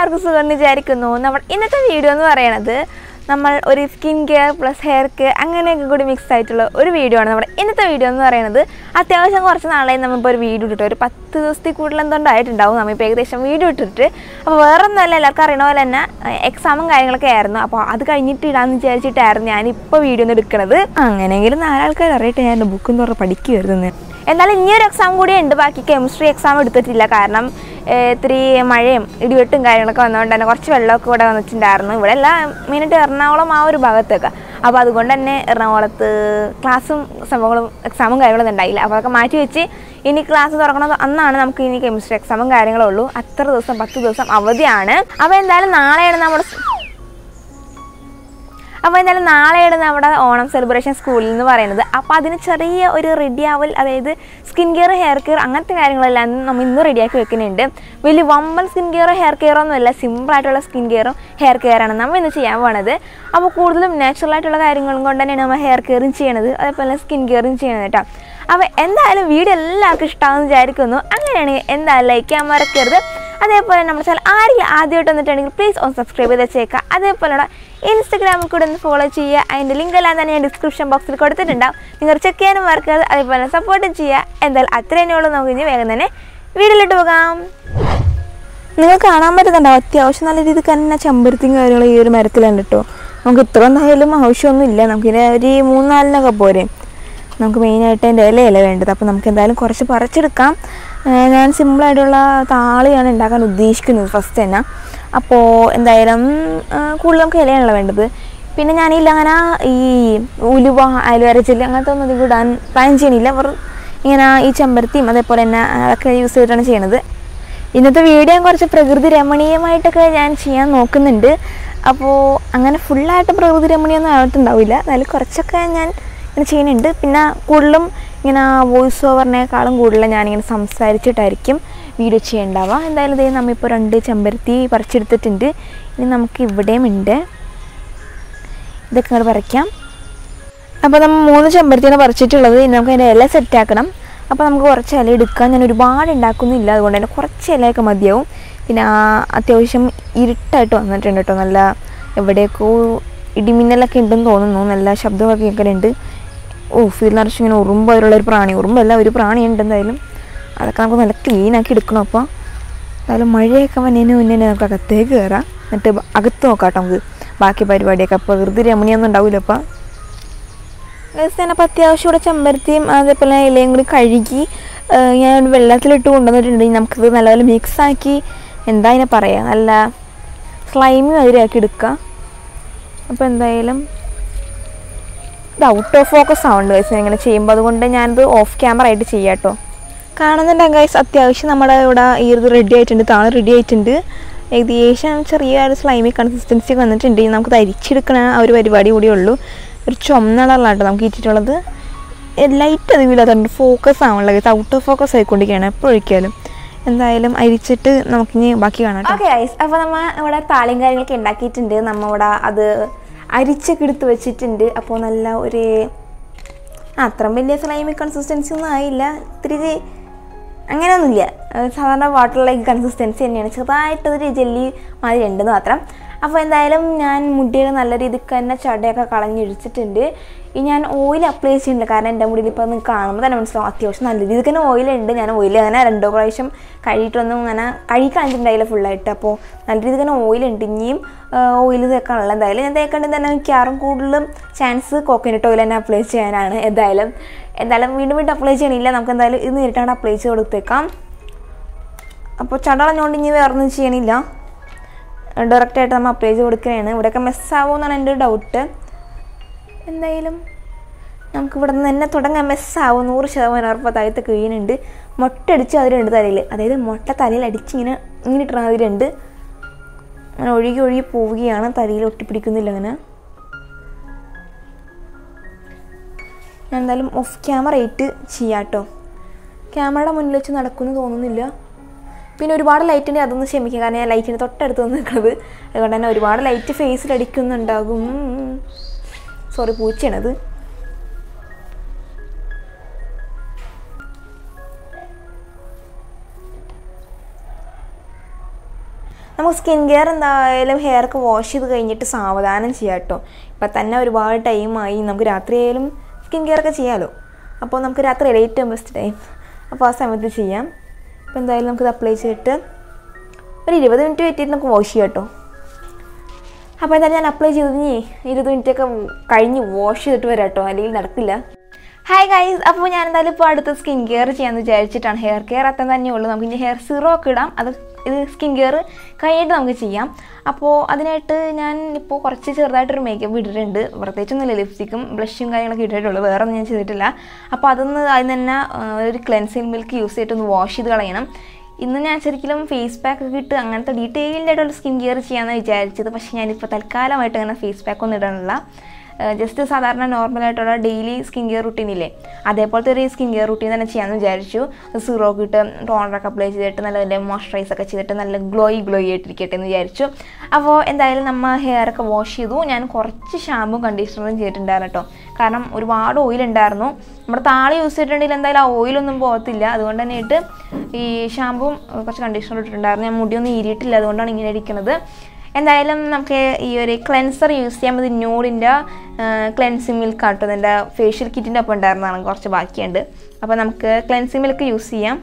എല്ലാവർക്കും സുഖം വിചാരിക്കുന്നു നമ്മൾ ഇന്നത്തെ വീഡിയോ എന്ന് പറയണത് നമ്മൾ ഒരു skin care plus hair care അങ്ങനെയൊക്കെ കൂടി മിക്സ് ആയിട്ടുള്ള ഒരു വീഡിയോ ആണ് നമ്മുടെ ഇന്നത്തെ വീഡിയോ എന്ന് പറയുന്നത് അത്യാവശ്യം കുറച്ച് നാളായി നമ്മളിപ്പോൾ ഒരു വീഡിയോ ഇട്ടിട്ട് ഒരു പത്ത് ദിവസത്തിൽ കൂടുതൽ എന്തുകൊണ്ടായിട്ടുണ്ടാവും നമ്മളിപ്പോൾ ഏകദേശം വീഡിയോ ഇട്ടിട്ട് അപ്പോൾ വേറെ ഒന്നുമല്ല എല്ലാവർക്കും അറിയണ പോലെ തന്നെ എക്സാമും കാര്യങ്ങളൊക്കെ ആയിരുന്നു അപ്പോൾ അത് കഴിഞ്ഞിട്ട് ഇടാമെന്ന് വിചാരിച്ചിട്ടായിരുന്നു ഞാനിപ്പോൾ വീഡിയോ ഒന്ന് എടുക്കുന്നത് അങ്ങനെയെങ്കിലും നാലാൾക്കാർ അറിയട്ടെ ഞാൻ ബുക്കും തുറന്ന് പഠിക്കുമായിരുന്നു എന്നാലും ഇനിയൊരു എക്സാം കൂടി ഉണ്ട് ബാക്കി കെമിസ്ട്രി എക്സാം എടുത്തിട്ടില്ല കാരണം ഏഹ്, ഇത്തിരി മഴയും ഇടിവെട്ടും കാര്യങ്ങളൊക്കെ വന്നതുകൊണ്ട് തന്നെ കുറച്ച് വെള്ളമൊക്കെ ഇവിടെ വന്നിട്ടുണ്ടായിരുന്നു ഇവിടെ അല്ല മെയിനായിട്ട് എറണാകുളം ആ ഒരു ഭാഗത്തൊക്കെ അപ്പോൾ അതുകൊണ്ട് തന്നെ എറണാകുളത്ത് ക്ലാസ്സും സംഭവങ്ങളും എക്സാമും കാര്യങ്ങളൊന്നും ഉണ്ടായില്ല അപ്പോൾ അതൊക്കെ മാറ്റി വെച്ച് ഇനി ക്ലാസ് തുറക്കണത് അന്നാണ് നമുക്ക് ഇനി കെമിസ്ട്രി എക്സാമും കാര്യങ്ങളും ഉള്ളൂ അത്ര ദിവസം പത്ത് ദിവസം അവധിയാണ് അപ്പോൾ എന്തായാലും നാളെയാണ് നമ്മുടെ അപ്പോൾ എന്തായാലും നാളെയാണ് നമ്മുടെ ഓണം സെലിബ്രേഷൻ സ്കൂളിൽ എന്ന് പറയുന്നത് അപ്പോൾ അതിന് ചെറിയ ഒരു റെഡി ആവൽ അതായത് സ്കിൻ കെയർ ഹെയർ കെയർ അങ്ങനത്തെ കാര്യങ്ങളെല്ലാം നമ്മൾ ഇന്ന് റെഡിയാക്കി വെക്കുന്നുണ്ട് വലിയ വമ്പൻ സ്കിൻ കെയർ ഹെയർ കെയർ ഒന്നുമല്ല സിമ്പിളായിട്ടുള്ള സ്കിൻ കെയറും ഹെയർ കെയറാണ് നമ്മൾ ഇന്ന് ചെയ്യാൻ പോണത് അപ്പോൾ കൂടുതലും നാച്ചുറൽ ആയിട്ടുള്ള കാര്യങ്ങളും കൊണ്ട് തന്നെയാണ് നമ്മൾ ഹെയർ കെയറും ചെയ്യണത് അതേപോലെ സ്കിൻ കെയറും ചെയ്യണത് കേട്ടോ അപ്പോൾ എന്തായാലും വീഡിയോ എല്ലാവർക്കും ഇഷ്ടമാണെന്ന് വിചാരിക്കുന്നു അങ്ങനെയാണെങ്കിൽ എന്തായാലും ലൈക്ക് ചെയ്യാൻ മറക്കരുത് അതേപോലെ നമ്മുടെ ചാനൽ ആരെങ്കിലും ആദ്യമായിട്ട് വന്നിട്ടുണ്ടെങ്കിൽ പ്ലീസ് ഒന്ന് സബ്സ്ക്രൈബ് ചെയ്ത് വെച്ചേക്കുക അതേപോലെ ഇൻസ്റ്റഗ്രാമിൽ കൂടെ ഒന്ന് ഫോളോ ചെയ്യുക അതിൻ്റെ ലിങ്ക് എല്ലാം തന്നെ ഞാൻ ഡിസ്ക്രിപ്ഷൻ ബോക്സിൽ കൊടുത്തിട്ടുണ്ടാവും നിങ്ങൾ ചെക്ക് ചെയ്യാനും മറക്കരുത് അതേപോലെ സപ്പോർട്ടും ചെയ്യുക എന്തായാലും അത്ര തന്നെയുള്ളൂ നമുക്ക് ഇനി വേഗം തന്നെ വീഡിയോയിലിട്ട് പോകാം നിങ്ങൾ കാണാൻ പറ്റുന്നുണ്ടാവും അത്യാവശ്യം നല്ല രീതിക്ക് തന്നെ ചെമ്പരത്തിയും കാര്യങ്ങളും ഈ ഒരു മരത്തിലുണ്ട് കേട്ടോ നമുക്ക് ഇത്ര എന്തായാലും ആവശ്യമൊന്നുമില്ല നമുക്കിതിന് ഒരു മൂന്നാലിനൊക്കെ പോരെ നമുക്ക് മെയിനായിട്ട് അതിൻ്റെ ഇലയല്ല വേണ്ടത് അപ്പോൾ നമുക്ക് എന്തായാലും കുറച്ച് പറിച്ചെടുക്കാം ഏഹ് ഞാൻ സിമ്പിളായിട്ടുള്ള താളിയാണ് ഉണ്ടാക്കാൻ ഉദ്ദേശിക്കുന്നത് ഫസ്റ്റ് തന്നെ അപ്പോൾ എന്തായാലും ഏഹ് കൂടുതൽ നമുക്ക് ഇലയാണല്ലോ വേണ്ടത് പിന്നെ ഞാനില്ല അങ്ങനെ ഈ ഉലുവ അയലുവര ജെല്ല് അങ്ങനത്തെ ഒന്നും അധികം ഇടാൻ പ്ലാൻ ചെയ്യണില്ല വെറും ഇങ്ങനെ ഈ ചെമ്പരത്തിയും അതേപോലെ തന്നെ അതൊക്കെ യൂസ് ചെയ്തിട്ടാണ് ചെയ്യണത് ഇന്നത്തെ വീഡിയോ കുറച്ച് പ്രകൃതി രമണീയമായിട്ടൊക്കെ ഞാൻ ചെയ്യാൻ നോക്കുന്നുണ്ട് അപ്പോൾ അങ്ങനെ ഫുള്ളായിട്ട് പ്രകൃതി രമണീയൊന്നും ആയിട്ടുണ്ടാവില്ല എന്നാലും കുറച്ചൊക്കെ ഞാൻ ഇങ്ങനെ ചെയ്യുന്നുണ്ട് പിന്നെ കൂടുതലും ഇങ്ങനെ വോയിസ് ഓവറിനേക്കാളും കൂടുതൽ ഞാനിങ്ങനെ സംസാരിച്ചിട്ടായിരിക്കും വീഡിയോ ചെയ്യേണ്ടാവുക എന്തായാലും ഇതേ നമ്മളിപ്പോൾ രണ്ട് ചെമ്പരത്തി പറിച്ചെടുത്തിട്ടുണ്ട് ഇനി നമുക്ക് ഇവിടെയും ഉണ്ട് ഇതൊക്കെ ഇങ്ങോട്ട് പറിക്കാം അപ്പോൾ നമ്മൾ മൂന്ന് ചെമ്പരത്തിയാണ് പറിച്ചിട്ടുള്ളത് ഇനി നമുക്ക് അതിൻ്റെ ഇല സെറ്റാക്കണം അപ്പോൾ നമുക്ക് കുറച്ച് ഇല എടുക്കാം ഞാൻ ഒരുപാട് ഉണ്ടാക്കുന്നില്ല അതുകൊണ്ട് തന്നെ കുറച്ച് ഇലയൊക്കെ മതിയാവും പിന്നെ ആ അത്യാവശ്യം ഇരുട്ടായിട്ട് വന്നിട്ടുണ്ട് കേട്ടോ നല്ല എവിടെയൊക്കെ ഇടിമിന്നലൊക്കെ ഉണ്ടെന്ന് തോന്നുന്നു നല്ല ശബ്ദമൊക്കെ കേൾക്കലുണ്ട് ഓ ഫീൽ നിറച്ച് ഇങ്ങനെ ഉറുമ്പ് അതിലുള്ള ഒരു പ്രാണി ഉറുമ്പല്ല ഒരു പ്രാണി ഉണ്ട് എന്തായാലും അതൊക്കെ നമുക്ക് നല്ല ക്ലീൻ ആക്കി എടുക്കണം അപ്പോൾ എന്തായാലും മഴയൊക്കെ വന്നതിന് മുന്നേ തന്നെ നമുക്ക് അകത്തേക്ക് കയറാം എന്നിട്ട് ബ- അകത്ത് നോക്കാം കേട്ടോ നമുക്ക് ബാക്കി പരിപാടിയൊക്കെ അപ്പോൾ വെറുതെ രമണിയൊന്നും ഉണ്ടാവില്ല അപ്പോൾ അപ്പോൾ അത്യാവശ്യം ഇവിടെ ചെമ്പരത്തിയും അതേപോലെ ഇലയും കൂടി കഴുകി ആ, ഞാൻ വെള്ളത്തിലിട്ട് കൊണ്ടുവന്നിട്ടുണ്ട് ഇനി നമുക്കിത് നല്ലപോലെ മിക്സാക്കി എന്താ അതിനെ പറയുക നല്ല സ്ലൈമി മാതിരിയാക്കി എടുക്കുക അപ്പോൾ എന്തായാലും ഇത് ഔട്ട് ഓഫ് ഫോക്കസ് ആവുന്നുണ്ട് ഗൈസ് ഇങ്ങനെ ചെയ്യുമ്പോൾ അതുകൊണ്ട് ഞാനിത് ഓഫ് ക്യാമറ ആയിട്ട് ചെയ്യാം കേട്ടോ കാണുന്നുണ്ട് ഗൈസ് അത്യാവശ്യം നമ്മുടെ ഇവിടെ ഈ ഇത് റെഡി ആയിട്ടുണ്ട് താഴെ റെഡി ആയിട്ടുണ്ട് ഏകദേശം ചെറിയ ഒരു സ്ലൈമി കൺസിസ്റ്റൻസി വന്നിട്ടുണ്ട് ഇനി നമുക്ക് തരിച്ചെടുക്കണ ആ ഒരു പരിപാടി കൂടിയേ ഉള്ളൂ ഒരു ചുമന്ന കളറിലാണ് കേട്ടോ നമുക്ക് ഇട്ടിട്ടുള്ളത് ലൈറ്റ് അധികമില്ലാത്തതുകൊണ്ട് ഫോക്കസ് ആവണല്ലോ ഗൈസ് ഔട്ട് ഓഫ് ഫോക്കസ് ആയിക്കൊണ്ടിരിക്കുകയാണ് എപ്പോൾ ഒഴിക്കാലും എന്തായാലും അരിച്ചിട്ട് നമുക്കിനി ബാക്കി കാണാം ഓക്കെ ഗൈസ് അപ്പോൾ നമ്മൾ ഇവിടെ താളിയും കാര്യങ്ങളൊക്കെ ഉണ്ടാക്കിയിട്ടുണ്ട് നമ്മൾ ഇവിടെ അത് അരിച്ചൊക്കെ എടുത്ത് വെച്ചിട്ടുണ്ട് അപ്പോൾ നല്ല ഒരു ആ അത്ര വലിയ സ്ലൈമി കൺസിസ്റ്റൻസി ഒന്നും ആയില്ല ഇത്തിരി അങ്ങനെയൊന്നുമില്ല ഏഹ് സാധാരണ വാട്ടർ ലൈക്ക് കൺസിസ്റ്റൻസി തന്നെയാണ് ചെറുതായിട്ടൊരു ജെല്ലി മാതിരി ഉണ്ടെന്ന് മാത്രം അപ്പോൾ എന്തായാലും ഞാൻ മുടിയൊക്കെ നല്ല രീതിക്ക് തന്നെ ചടയൊക്കെ കളഞ്ഞിഴിച്ചിട്ടുണ്ട് ഈ ഞാൻ ഓയിൽ അപ്ലൈ ചെയ്യുന്നില്ല കാരണം എൻ്റെ മുടിയിൽ ഇപ്പോൾ നിങ്ങൾക്ക് കാണുമ്പോൾ തന്നെ മനസ്സിലാവും അത്യാവശ്യം നല്ല രീതിക്ക് തന്നെ ഓയിലുണ്ട് ഞാൻ ഓയിൽ അങ്ങനെ രണ്ടോ പ്രാവശ്യം കഴുകിയിട്ടൊന്നും അങ്ങനെ കഴുകി കളഞ്ഞിട്ടുണ്ടായില്ല ഫുള്ളായിട്ട് അപ്പോൾ നല്ല രീതിക്ക് തന്നെ ഓയിലുണ്ട് ഇനിയും ഓയിൽ തേക്കാനുള്ള എന്തായാലും ഞാൻ തേക്കേണ്ടത് തന്നെ മിക്കവാറും കൂടുതലും ചാൻസ് കോക്കനട്ട് ഓയിൽ തന്നെ അപ്ലൈ ചെയ്യാനാണ് എന്തായാലും എന്തായാലും വീണ്ടും വീണ്ടും അപ്ലൈ ചെയ്യണില്ല നമുക്ക് എന്തായാലും ഇത് നേരിട്ടാണ് അപ്ലൈ ചെയ്ത് കൊടുത്തേക്കാം അപ്പോൾ ചടളഞ്ഞുകൊണ്ട് ഇനി വേറെ ഒന്നും ചെയ്യണില്ല ഡയറക്റ്റായിട്ട് നമ്മൾ അപ്ലൈ ചെയ്ത് കൊടുക്കുകയാണ് ഇവിടെയൊക്കെ മെസ്സാവുമോ എന്നാണ് എൻ്റെ ഒരു ഡൗട്ട് എന്തായാലും നമുക്ക് ഇവിടെ നിന്ന് തന്നെ തുടങ്ങാൻ മെസ്സാവും നൂറ് ശതമാനം ഉറപ്പ് താഴത്ത് വീഴുന്നുണ്ട് മുട്ട അടിച്ച് അതിലുണ്ട് തലയിൽ അതായത് മുട്ട തലയിൽ അടിച്ചിങ്ങനെ ഇങ്ങനെ ഇട്ട അതിലുണ്ട് അങ്ങനെ ഒഴുകി ഒഴുകി പോവുകയാണ് തലയിൽ ഒട്ടിപ്പിടിക്കുന്നില്ല അങ്ങനെ ഞാൻ എന്തായാലും ഓഫ് ക്യാമറ ആയിട്ട് ചെയ്യാം കേട്ടോ ക്യാമറയുടെ മുന്നിൽ വെച്ച് നടക്കുമെന്ന് തോന്നുന്നില്ല പിന്നെ ഒരുപാട് ലൈറ്റ് ഉണ്ടെങ്കിൽ അതൊന്ന് ക്ഷമിക്കുക കാരണം ഞാൻ ലൈറ്റിന് തൊട്ടടുത്ത് വന്ന് നിൽക്കുന്നത് അതുകൊണ്ട് തന്നെ ഒരുപാട് ലൈറ്റ് ഫേസിൽ അടിക്കുന്നുണ്ടാകും സോറി പൂച്ചയാണത് നമുക്ക് സ്കിൻ കെയർ എന്തായാലും ഹെയർ ഒക്കെ വാഷ് ചെയ്ത് കഴിഞ്ഞിട്ട് സാവധാനം ചെയ്യാം കേട്ടോ ഇപ്പം തന്നെ ഒരുപാട് ടൈമായി നമുക്ക് രാത്രി ആയാലും സ്കിൻ കെയർ ഒക്കെ ചെയ്യാമല്ലോ അപ്പോൾ നമുക്ക് രാത്രി ഏറ്റവും ബെസ്റ്റ് ടൈം അപ്പോൾ ആ സമയത്ത് ചെയ്യാം അപ്പോൾ എന്തായാലും നമുക്കിത് അപ്ലൈ ചെയ്തിട്ട് ഒരു ഇരുപത് മിനിറ്റ് വെയിറ്റ് ചെയ്തിട്ട് നമുക്ക് വാഷ് ചെയ്യാം കേട്ടോ അപ്പോൾ എന്തായാലും ഞാൻ അപ്ലൈ ചെയ്ത് ഇനി ഇരുപത് മിനിറ്റൊക്കെ കഴിഞ്ഞ് വാഷ് ചെയ്തിട്ട് വരാം കേട്ടോ അല്ലെങ്കിൽ നടക്കില്ല ഹായ് ഗൈസ് അപ്പോൾ ഞാൻ എന്തായാലും ഇപ്പോൾ അടുത്ത് സ്കിൻ കെയർ ചെയ്യാമെന്ന് വിചാരിച്ചിട്ടാണ് ഹെയർ കെയർ അത്ര തന്നെ ഉള്ളൂ നമുക്ക് ഇനി ഹെയർ സീറോ ഒക്കെ ഇടാം അത് ഇത് സ്കിൻ കെയർ കഴിഞ്ഞിട്ട് നമുക്ക് ചെയ്യാം അപ്പോൾ അതിനായിട്ട് ഞാൻ ഇപ്പോൾ കുറച്ച് ചെറുതായിട്ടൊരു മേക്കപ്പ് ഇട്ടിട്ടുണ്ട് പ്രത്യേകിച്ചൊന്നുമില്ല ലിപ്സ്റ്റിക്കും ബ്ലഷും കാര്യങ്ങളൊക്കെ ഇട്ടിട്ടുള്ളൂ വേറെ ഒന്നും ഞാൻ ചെയ്തിട്ടില്ല അപ്പോൾ അതൊന്ന് അതിന് തന്നെ ആ, ഒരു ക്ലെൻസിങ് മിൽക്ക് യൂസ് ചെയ്തിട്ടൊന്ന് വാഷ് ചെയ്ത് കളയണം ഇന്ന് ഞാൻ ശരിക്കും ഫേസ് പാക്ക് ഒക്കെ ഇട്ട് അങ്ങനത്തെ ഡീറ്റെയിൽഡ് ആയിട്ടുള്ള സ്കിൻ കെയർ ചെയ്യാമെന്ന് വിചാരിച്ചത് പക്ഷേ ഞാനിപ്പോൾ തൽക്കാലമായിട്ട് അങ്ങനെ ഫേസ് പാക്ക് ഒന്നും ഇടാനില്ല ജസ്റ്റ് സാധാരണ നോർമലായിട്ടുള്ള ഡെയിലി സ്കിൻ കെയർ റുട്ടീനില്ലേ അതേപോലത്തെ ഒരു സ്കിൻ കെയർ റുട്ടീൻ തന്നെ ചെയ്യാമെന്ന് വിചാരിച്ചു സീറോ ഒക്കെ ഇട്ട് ടോണറൊക്കെ അപ്ലൈ ചെയ്തിട്ട് നല്ല നല്ല മോയ്സ്ചറൈസ് ഒക്കെ ചെയ്തിട്ട് നല്ല ഗ്ലോയി ഗ്ലോയി ആയിട്ടിരിക്കട്ടെ എന്ന് വിചാരിച്ചു അപ്പോൾ എന്തായാലും നമ്മൾ ഹെയർ ഒക്കെ വാഷ് ചെയ്തു ഞാൻ കുറച്ച് ഷാമ്പും കണ്ടീഷണറും ചെയ്തിട്ടുണ്ടായിരുന്നു കേട്ടോ കാരണം ഒരുപാട് ഓയിൽ ഉണ്ടായിരുന്നു നമ്മുടെ താളി യൂസ് ചെയ്തിട്ടുണ്ടെങ്കിൽ എന്തായാലും ആ ഓയിലൊന്നും പോകത്തില്ല അതുകൊണ്ട് തന്നെ ഇട്ട് ഈ ഷാമ്പും കുറച്ച് കണ്ടീഷണർ ഇട്ടിട്ടുണ്ടായിരുന്നു ഞാൻ മുടിയൊന്നും ഈരിയിട്ടില്ല അതുകൊണ്ടാണ് ഇങ്ങനെ ഇരിക്കുന്നത് എന്തായാലും നമുക്ക് ഈ ഒരു ക്ലെൻസർ യൂസ് ചെയ്യാൻ മതി ന്യൂഡിൻ്റെ ക്ലെൻസിങ് മിൽക്ക് ആട്ടോ എൻ്റെ ഫേഷ്യൽ കിറ്റിൻ്റെ ഒപ്പം ഉണ്ടായിരുന്നതാണ് കുറച്ച് ബാക്കിയുണ്ട് അപ്പോൾ നമുക്ക് ക്ലെൻസിങ് മിൽക്ക് യൂസ് ചെയ്യാം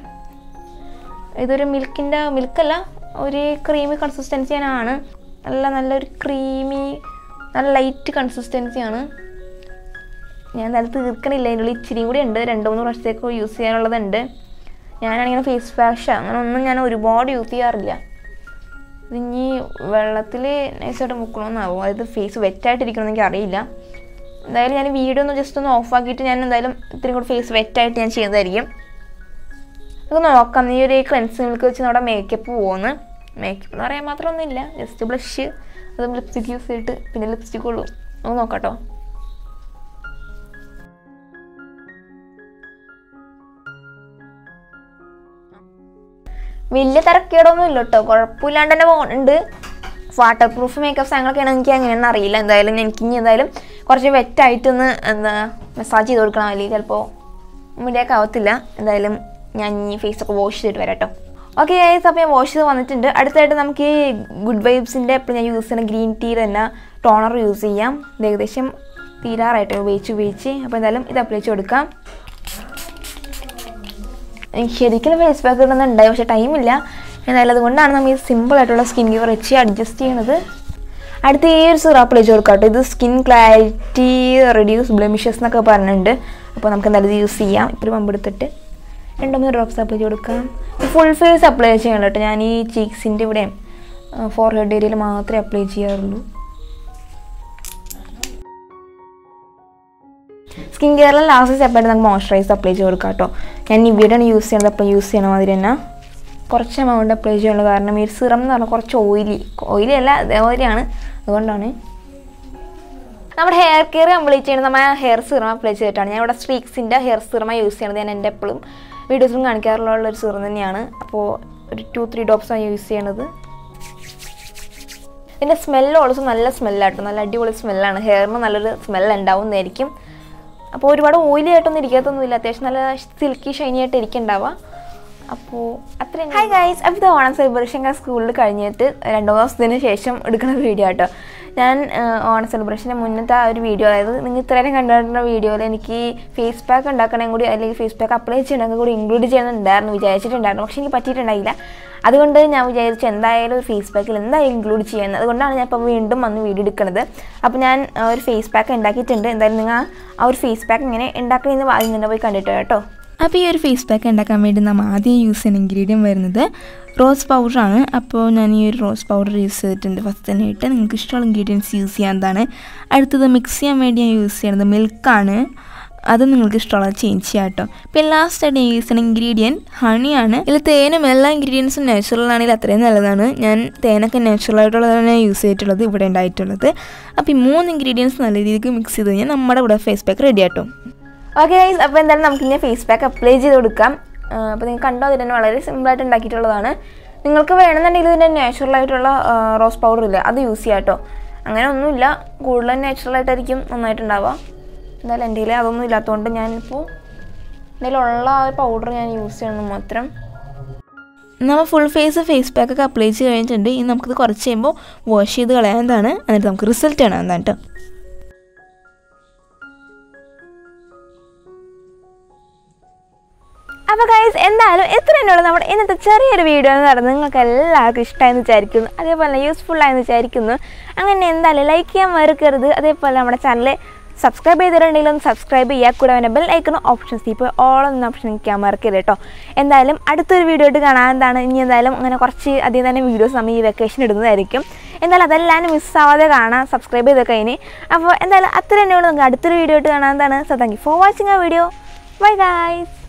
ഇതൊരു മിൽക്കിൻ്റെ മിൽക്കല്ല ഒരു ക്രീമി കൺസിസ്റ്റൻസിയാണ് നല്ല നല്ലൊരു ക്രീമി നല്ല ലൈറ്റ് കൺസിസ്റ്റൻസിയാണ് ഞാൻ എന്തായാലും തീർക്കണില്ല അതിൻ്റെ ഉള്ളിൽ ഇച്ചിരിയും കൂടി ഉണ്ട് രണ്ട് മൂന്ന് പ്രാവശ്യത്തേക്ക് യൂസ് ചെയ്യാനുള്ളതുണ്ട് ഞാനാണെങ്കിൽ ഫേസ് വാഷ് അങ്ങനെ ഒന്നും ഞാൻ ഒരുപാട് യൂസ് ചെയ്യാറില്ല ഇതിനി വെള്ളത്തിൽ നൈസായിട്ട് മുക്കണമെന്നാവും അതായത് ഫേസ് വെറ്റായിട്ടിരിക്കണമെന്ന് എനിക്ക് അറിയില്ല എന്തായാലും ഞാൻ വീഡിയോ ഒന്ന് ജസ്റ്റ് ഒന്ന് ഓഫ് ആക്കിയിട്ട് ഞാൻ എന്തായാലും ഇത്തിരി കൂടി ഫേസ് വെറ്റായിട്ട് ഞാൻ ചെയ്യുന്നതായിരിക്കും നമുക്ക് നോക്കാം ഈ ഒരു ക്ലെൻസിങ് മിൽക്ക് വെച്ച് നമ്മുടെ മേക്കപ്പ് പോകുന്നു മേക്കപ്പ് എന്ന് പറയാൻ മാത്രമൊന്നുമില്ല ജസ്റ്റ് ബ്ലഷ് അതും ലിപ്സ്റ്റിക് യൂസ് ചെയ്തിട്ട് പിന്നെ ലിപ്സ്റ്റിക് ഉള്ളൂ നമുക്ക് നോക്കാട്ടോ വലിയ തിരക്കേടൊന്നും ഇല്ല കേട്ടോ കുഴപ്പമില്ലാണ്ട് തന്നെ പോകുന്നുണ്ട് വാട്ടർ പ്രൂഫ് മേക്കപ്പ് സാധനങ്ങളൊക്കെയാണ് എനിക്ക് എങ്ങനെയാണെന്ന് അറിയില്ല എന്തായാലും എനിക്ക് ഇനി എന്തായാലും കുറച്ച് വെറ്റായിട്ടൊന്ന് എന്താ മസാജ് ചെയ്ത് കൊടുക്കണം അല്ലെങ്കിൽ ചിലപ്പോൾ മുടിയൊക്കെ ആവത്തില്ല എന്തായാലും ഞാൻ ഈ ഫേസൊക്കെ വാഷ് ചെയ്തിട്ട് വരാം കേട്ടോ ഓക്കെ ഗൈസ് അപ്പോൾ ഞാൻ വാഷ് ചെയ്ത് വന്നിട്ടുണ്ട് അടുത്തായിട്ട് നമുക്ക് ഈ ഗുഡ് വൈബ്സിൻ്റെ ഇപ്പോൾ ഞാൻ യൂസ് ചെയ്യുന്ന ഗ്രീൻ ടീ തന്നെ ടോണർ യൂസ് ചെയ്യാം ഇത് ഏകദേശം തീരാറായിട്ട് ഉപയോഗിച്ച് ഉപയോഗിച്ച് അപ്പോൾ എന്തായാലും ഇത് അപ്ലൈ ചെയ്ത് കൊടുക്കാം എനിക്ക് ശരിക്കും ഫേസ് പാക്ക് ഇടുന്നുണ്ടായി പക്ഷേ ടൈമില്ല എന്തായാലും അതുകൊണ്ടാണ് നമ്മൾ ഈ സിമ്പിൾ ആയിട്ടുള്ള സ്കിൻ കെയർ വെച്ച് അഡ്ജസ്റ്റ് ചെയ്യുന്നത് അടുത്ത ഈ ഒരു സിറപ്പ് അപ്ലൈ ചെയ്ത് കൊടുക്കാം കേട്ടോ ഇത് സ്കിൻ ക്ലാരിറ്റി റെഡ്യൂസ് ബ്ലെമിഷസ് എന്നൊക്കെ പറഞ്ഞിട്ടുണ്ട് അപ്പോൾ നമുക്ക് എന്തായാലും ഇത് യൂസ് ചെയ്യാം ഇപ്പോൾ പമ്പ് എടുത്തിട്ട് രണ്ട് മൂന്ന് ഡ്രോപ്സ് അപ്ലൈ ചെയ്ത് കൊടുക്കാം ഫുൾ ഫേസ് അപ്ലൈ ചെയ്യണം കേട്ടോ ഞാൻ ഈ ചീക്സിൻ്റെ ഇവിടെ ഫോർ ഹെഡ് ഏരിയയിൽ മാത്രമേ അപ്ലൈ ചെയ്യാറുള്ളൂ സ്കിൻ കെയറിൽ ലാസ്റ്റ് സ്റ്റെപ്പായിട്ട് നമുക്ക് മോയ്സ്ചറൈസ് അപ്ലൈ ചെയ്ത് കൊടുക്കാം കേട്ടോ ഞാൻ ഇവിടെയാണ് യൂസ് ചെയ്യുന്നത് അപ്പോൾ യൂസ് ചെയ്യണ മാതിരി തന്നെ കുറച്ച് എമൗണ്ട് അപ്ലൈ ചെയ്യാനുള്ള കാരണം ഈ സിറം എന്ന് പറഞ്ഞാൽ കുറച്ച് ഓയിലി ഓയിലി അല്ല ഓയിലിയാണ് അതുകൊണ്ടാണ് നമ്മുടെ ഹെയർ കെയർ കംപ്ലീറ്റ് ചെയ്യുന്നത് നമ്മൾ ഹെയർ സിറം അപ്ലൈ ചെയ്തിട്ടാണ് ഞാൻ ഇവിടെ സ്ട്രീക്സിൻ്റെ ഹെയർ സിറമാണ് യൂസ് ചെയ്യുന്നത് ഞാൻ എൻ്റെ എപ്പോഴും വീഡിയോസിലും കാണിക്കാറുള്ള ഒരു സിറം തന്നെയാണ് അപ്പോൾ ഒരു ടു ത്രീ ഡ്രോപ്സാണ് യൂസ് ചെയ്യണത് ഇതിൻ്റെ സ്മെല്ല് ഓൾസോ നല്ല സ്മെല്ലാട്ടോ നല്ല അടിപൊളി സ്മെല്ലാണ് ഹെയറിന് നല്ലൊരു സ്മെല്ല് ഉണ്ടാവുന്നതായിരിക്കും അപ്പോൾ ഒരുപാട് ഓയിലി ആയിട്ടൊന്നും ഇരിക്കത്തൊന്നുമില്ല അത്യാവശ്യം നല്ല സിൽക്കി ഷൈനി ആയിട്ട് ഇരിക്കുന്നുണ്ടാവുക അപ്പോൾ അത്രയും ഹായ് ഗൈസ് അപ്പോൾ ഇത് ഓണം സെലിബ്രേഷൻ ഞാൻ സ്കൂളിൽ കഴിഞ്ഞിട്ട് രണ്ട് മൂന്ന് ദിവസത്തിന് ശേഷം എടുക്കുന്ന വീഡിയോ കേട്ടോ ഞാൻ ആ, ഓണം സെലിബ്രേഷൻ്റെ മുന്നത്തെ ആ ഒരു വീഡിയോ അതായത് നിങ്ങൾ ഇത്രയും കണ്ടുകൊണ്ടിരുന്ന വീഡിയോയിൽ എനിക്ക് ഫേസ് പാക്ക് ഉണ്ടാക്കണേ കൂടി അല്ലെങ്കിൽ ഫേസ് പാക്ക് അപ്ലൈ ചെയ്യണമെങ്കിൽ കൂടി ഇൻക്ലൂഡ് ചെയ്യുന്നുണ്ടായിരുന്നു വിചാരിച്ചിട്ടുണ്ടായിരുന്നു പക്ഷേ എനിക്ക് പറ്റിയിട്ടുണ്ടായില്ല അതുകൊണ്ട് ഞാൻ വിചാരിച്ചു എന്തായാലും ഒരു ഫേസ് പാക്കിൽ എന്തായാലും ഇൻക്ലൂഡ് ചെയ്യുന്നത് അതുകൊണ്ടാണ് ഞാൻ ഇപ്പോൾ വീണ്ടും വന്ന് വീഡിയോ എടുക്കുന്നത് അപ്പോൾ ഞാൻ ആ, ഒരു ഫേസ് പാക്ക് ഉണ്ടാക്കിയിട്ടുണ്ട് എന്തായാലും നിങ്ങൾ ആ ഒരു ഫേസ് പാക്ക് ഇങ്ങനെ ഉണ്ടാക്കണമെന്ന് ആദ്യം തന്നെ പോയി കണ്ടിട്ടോ കേട്ടോ അപ്പോൾ ഈ ഒരു ഫേസ് പാക്ക് ഉണ്ടാക്കാൻ വേണ്ടി നമ്മൾ ആദ്യം യൂസ് ചെയ്യുന്ന ഇൻഗ്രീഡിയൻറ്റ് വരുന്നത് റോസ് പൗഡറാണ് അപ്പോൾ ഞാൻ ഈ ഒരു റോസ് പൗഡർ യൂസ് ചെയ്തിട്ടുണ്ട് ഫസ്റ്റ് തന്നെ ഇട്ട് നിങ്ങൾക്ക് ഇഷ്ടമുള്ള ഇൻഗ്രീഡിയൻസ് യൂസ് ചെയ്യാവുന്നതാണ് അടുത്തത് മിക്സ് ചെയ്യാൻ വേണ്ടി ഞാൻ യൂസ് ചെയ്യുന്നത് മിൽക്കാണ് അത് നിങ്ങൾക്ക് ഇഷ്ടമുള്ളത് ചേഞ്ച് ചെയ്യാം കേട്ടോ പിന്നെ ലാസ്റ്റ് ആയിട്ട് യൂസ് ചെയ്യുന്ന ഇൻഗ്രീഡിയൻറ്റ് ഹണിയാണ് ഇതിൽ തേനും എല്ലാ ഇൻഗ്രീഡിയൻസും നാച്ചുറൽ ആണെങ്കിൽ അത്രയും നല്ലതാണ് ഞാൻ തേനൊക്കെ നാച്ചുറൽ ആയിട്ടുള്ളതാണ് യൂസ് ചെയ്തിട്ടുള്ളത് ഇവിടെ ഉണ്ടായിട്ടുള്ളത് അപ്പോൾ ഈ മൂന്ന് ഇൻഗ്രീഡിയൻസ് നല്ല രീതിക്ക് മിക്സ് ചെയ്ത് കഴിഞ്ഞാൽ നമ്മുടെ ഇവിടെ ഫേസ് പാക്ക് റെഡി ആട്ടോ ഓക്കെ ഗൈസ് അപ്പോൾ എന്തായാലും നമുക്ക് ഇനി ഫേസ് പാക്ക് അപ്ലൈ ചെയ്ത് കൊടുക്കാം അപ്പോൾ നിങ്ങൾ കണ്ടോ അതിന് തന്നെ വളരെ സിമ്പിളായിട്ട് ഉണ്ടാക്കിയിട്ടുള്ളതാണ് നിങ്ങൾക്ക് വേണമെന്നുണ്ടെങ്കിൽ ഇതിൻ്റെ നാച്ചുറൽ ആയിട്ടുള്ള റോസ് പൗഡർ ഇല്ല അത് യൂസ് ചെയ്യാം കേട്ടോ അങ്ങനെ ഒന്നുമില്ല കൂടുതലും നാച്ചുറൽ ആയിട്ടായിരിക്കും നന്നായിട്ടുണ്ടാവുക എന്തായാലും എൻ്റെ കയ്യിൽ അതൊന്നും ഇല്ലാത്തതുകൊണ്ട് ഞാനിപ്പോൾ എൻ്റെ കയ്യിലുള്ള ആ പൗഡർ ഞാൻ യൂസ് ചെയ്യണം മാത്രം നമ്മൾ ഫുൾ ഫേസ് ഫേസ് പാക്ക് ഒക്കെ അപ്ലൈ ചെയ്ത് കഴിഞ്ഞിട്ടുണ്ട് ഇനി നമുക്കിത് കുറച്ച് കഴിയുമ്പോൾ വാഷ് ചെയ്ത് കളയാവുന്നതാണ് എന്നിട്ട് നമുക്ക് റിസൾട്ട് കാണാവുന്നതാണ് കേട്ടോ അപ്പോൾ ഗൈസ് എന്തായാലും എത്ര തന്നെയുള്ള നമ്മുടെ ഇന്നത്തെ ചെറിയൊരു വീഡിയോ എന്ന് പറയുന്നത് നിങ്ങൾക്ക് എല്ലാവർക്കും ഇഷ്ടമായെന്ന് വിചാരിക്കുന്നു അതേപോലെ യൂസ്ഫുൾ ആയെന്ന് വിചാരിക്കുന്നു അങ്ങനെ എന്തായാലും ലൈക്ക് ചെയ്യാൻ മറക്കരുത് അതേപോലെ നമ്മുടെ ചാനൽ സബ്സ്ക്രൈബ് ചെയ്തിട്ടുണ്ടെങ്കിൽ ഒന്ന് സബ്സ്ക്രൈബ് ചെയ്യുക കൂടെ അവൻ്റെ ബെൽ ഐക്കൺ ഓപ്ഷൻസ് ഇപ്പോൾ ഓൾ എന്ന ഓപ്ഷൻ നിൽക്കാൻ മറക്കരുത് കേട്ടോ എന്തായാലും അടുത്തൊരു വീഡിയോ ആയിട്ട് കാണാൻ എന്താണ് ഇനി എന്തായാലും അങ്ങനെ കുറച്ച് അധികം തന്നെ വീഡിയോസ് നമ്മൾ ഈ വെക്കേഷൻ ഇടുന്നതായിരിക്കും എന്തായാലും അതെല്ലാം മിസ്സാവാതെ കാണാം സബ്സ്ക്രൈബ് ചെയ്തൊക്കെ അതിന് അപ്പോൾ എന്തായാലും അത്ര തന്നെയുള്ളൂ നമുക്ക് അടുത്തൊരു വീഡിയോ ആയിട്ട് കാണാൻ എന്താണ് so thank you for watching ആ വീഡിയോ ബൈ ഗൈസ്